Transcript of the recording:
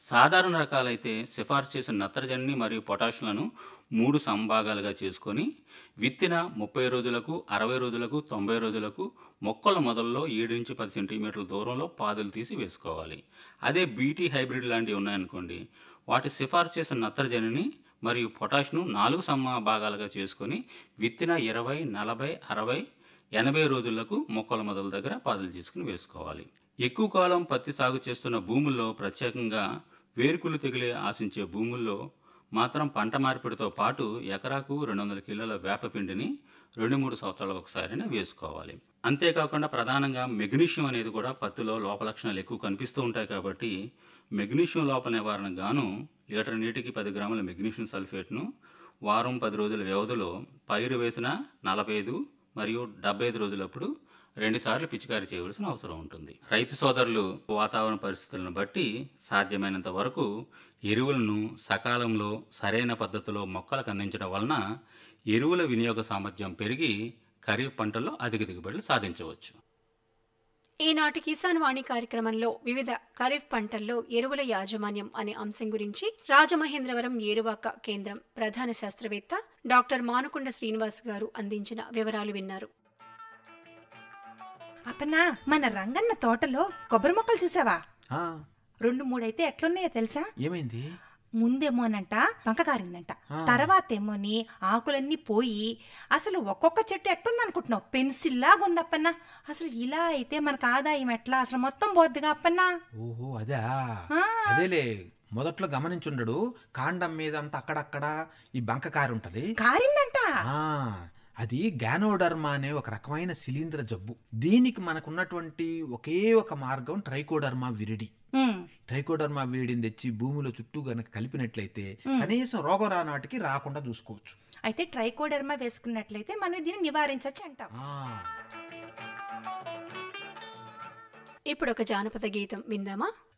సాధారణ రకాలైతే సిఫార్సు చేసిన నత్రజనిని మరియు పొటాషులను మూడు సంభాగాలుగా చేసుకొని విత్తిన ముప్పై రోజులకు అరవై రోజులకు తొంభై రోజులకు మొక్కల మొదల్లో ఏడు నుంచి పది సెంటీమీటర్ల దూరంలో పాదులు తీసి వేసుకోవాలి అదే బీటీ హైబ్రిడ్ లాంటివి ఉన్నాయనుకోండి వాటి సిఫార్సు చేసిన నత్రజనిని మరియు పొటాష్ను నాలుగు సమ భాగాలుగా చేసుకొని విత్తిన ఇరవై నలభై అరవై ఎనభై రోజులకు మొక్కల మొదల దగ్గర పాదులు తీసుకుని వేసుకోవాలి ఎక్కువ కాలం పత్తి సాగు చేస్తున్న భూముల్లో ప్రత్యేకంగా వేరుకులు తెగిలే ఆశించే భూముల్లో మాత్రం పంట మార్పిడితో పాటు ఎకరాకు రెండు వందల కిలోల వేపపిండిని రెండు మూడు సంవత్సరాలకు ఒకసారైనా వేసుకోవాలి అంతేకాకుండా ప్రధానంగా మెగ్నీషియం అనేది కూడా పత్తిలో లోప లక్షణాలు ఎక్కువ కనిపిస్తూ ఉంటాయి కాబట్టి మెగ్నీషియం లోప నివారణకు గాను లీటర్ నీటికి పది గ్రాముల మెగ్నీషియం సల్ఫేట్ను వారం పది రోజుల వ్యవధిలో పైరు వేసిన నలభై ఐదు మరియు డెబ్బై ఐదు రోజులప్పుడు రెండుసార్లు పిచికారీ చేయవలసిన అవసరం ఉంటుంది రైతు సోదరులు వాతావరణ పరిస్థితులను బట్టి సాధ్యమైనంత వరకు ఎరువులను సకాలంలో సరైన పద్ధతిలో మొక్కలకు అందించడం వలన ఎరువుల వినియోగ సామర్థ్యం పెరిగి ఖరీఫ్ పంటల్లో అధిక దిగుబడులు సాధించవచ్చు ఈనాటి కిసాన్ వాణి కార్యక్రమంలో వివిధ ఖరీఫ్ పంటల్లో ఎరువుల యాజమాన్యం అనే అంశం గురించి రాజమహేంద్రవరం ఏరువాక కేంద్రం ప్రధాన శాస్త్రవేత్త డాక్టర్ మానుకొండ శ్రీనివాస్ గారు అందించిన వివరాలు విన్నారు అప్పనా మన రంగన్న తోటలో కొబ్బరి మొక్కలు చూసావా ఆ, రెండు మూడైతే ఎట్లున్నాయో తెలుసా ఏమైంది ముందేమోనంట వంక కారిందంట ఆ. తర్వాత ఏమోని ఆకులన్నీ పోయి అసలు ఒక్కొక్క చెట్టు ఎట్టుంది అనుకుంటున్నావు పెన్సిల్ లాగా ఉంది అప్పన్న అసలు ఇలా అయితే మనకు ఆదాయం ఎట్లా అసలు మొత్తం పోద్దిగా అప్పన్నా ఓహో అదా ఆ. అదేలే మొదట్లో గమనించుండడు కాండం మీద అంతా అక్కడక్కడ ఈ బంక కారు ఉంటది కారిందంట ఆ అది గ్యానోడర్మా అనే ఒక రకమైన శిలీంద్ర జబ్బు దీనికి మనకున్నటువంటి ఒకే ఒక మార్గం ట్రైకోడర్మా విరిడి ఉమ్, ట్రైకోడర్మా విరిడిని తెచ్చి భూమిలో చుట్టూ గనక కలిపినట్లయితే కనీసం రోగం రానాటికి రాకుండా చూసుకోవచ్చు అయితే ట్రైకోడర్మా వేసుకున్నట్లయితే మనం దీన్ని నివారించవచ్చు అంటాం ఆ ఇప్పుడు ఒక జానపద గీతం విందామా